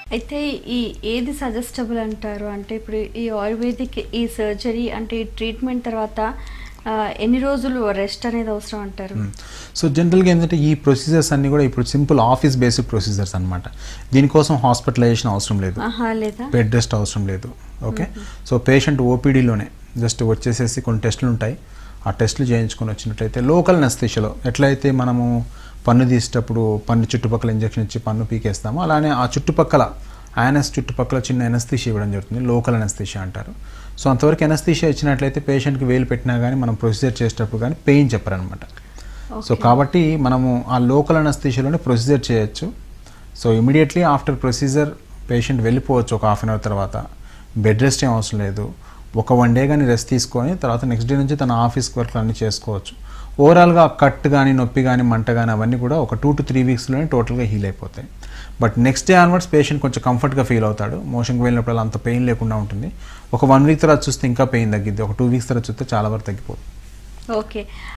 అయితే ఈ ఏది సజెస్టబుల్ అంటారు అంటే ఇప్పుడు ఈ ఆయుర్వేదిక్ ఈ సర్జరీ అంటే ఈ ట్రీట్మెంట్ తర్వాత ఆ, ఎన్ని రోజులు రెస్ట్ అనేది అవసరం అంటారు సో జనరల్గా ఏంటంటే ఈ ప్రొసీజర్స్ అన్నీ కూడా ఇప్పుడు సింపుల్ ఆఫీస్ బేసిక్ ప్రొసీజర్స్ అనమాట దీనికోసం హాస్పిటలైజేషన్ అవసరం లేదు ఆహా లేదా బెడ్ రెస్ట్ అవసరం లేదు ఓకే సో పేషెంట్ ఓపీడీలోనే జస్ట్ వచ్చేసేసి కొన్ని టెస్టులు ఉంటాయి ఆ టెస్టులు చేయించుకొని వచ్చినట్లయితే లోకల్ నెస్థిషలో ఎట్లయితే మనము పన్ను తీసేటప్పుడు పన్ను చుట్టుపక్కల ఇంజెక్షన్ ఇచ్చి పన్ను పీకేస్తామో అలానే ఆ చుట్టుపక్కల ఆయనస్ చుట్టుపక్కల చిన్న ఎనస్థిషియా ఇవ్వడం జరుగుతుంది లోకల్ ఎనస్థిషియా అంటారు సో అంతవరకు ఎనస్థిషియా ఇచ్చినట్లయితే పేషెంట్కి వేలు పెట్టినా కానీ మనం ప్రొసీజర్ చేసేటప్పుడు కానీ పెయిన్ చెప్పరనమాట సో Okay. కాబట్టి మనము ఆ లోకల్ అనస్థిషియాలోనే ప్రొసీజర్ చేయొచ్చు so immediately after procedure patient వెళ్ళిపోవచ్చు ఒక హాఫ్ అన్ అవర్ తర్వాత బెడ్ రెస్ట్ ఏం అవసరం లేదు ఒక వన్ డే కానీ రెస్ట్ తీసుకొని తర్వాత నెక్స్ట్ డే నుంచి తన ఆఫీస్ వర్క్ అన్నీ చేసుకోవచ్చు ఓవరాల్గా కట్ కానీ నొప్పి కానీ మంట కానీ అవన్నీ కూడా ఒక టూ టు త్రీ వీక్స్లోనే టోటల్గా హీల్ అయిపోతాయి but next day onwards patient కొంచెం కంఫర్ట్గా ఫీల్ అవుతాడు మోషన్కి వెళ్ళినప్పుడు అంత పెయిన్ లేకుండా ఉంటుంది ఒక వన్ వీక్ తర్వాత చూస్తే ఇంకా పెయిన్ తగ్గిద్ది ఒక టూ వీక్స్ తర్వాత చూస్తే చాలా వరకు తగ్గిపోతుంది ఓకే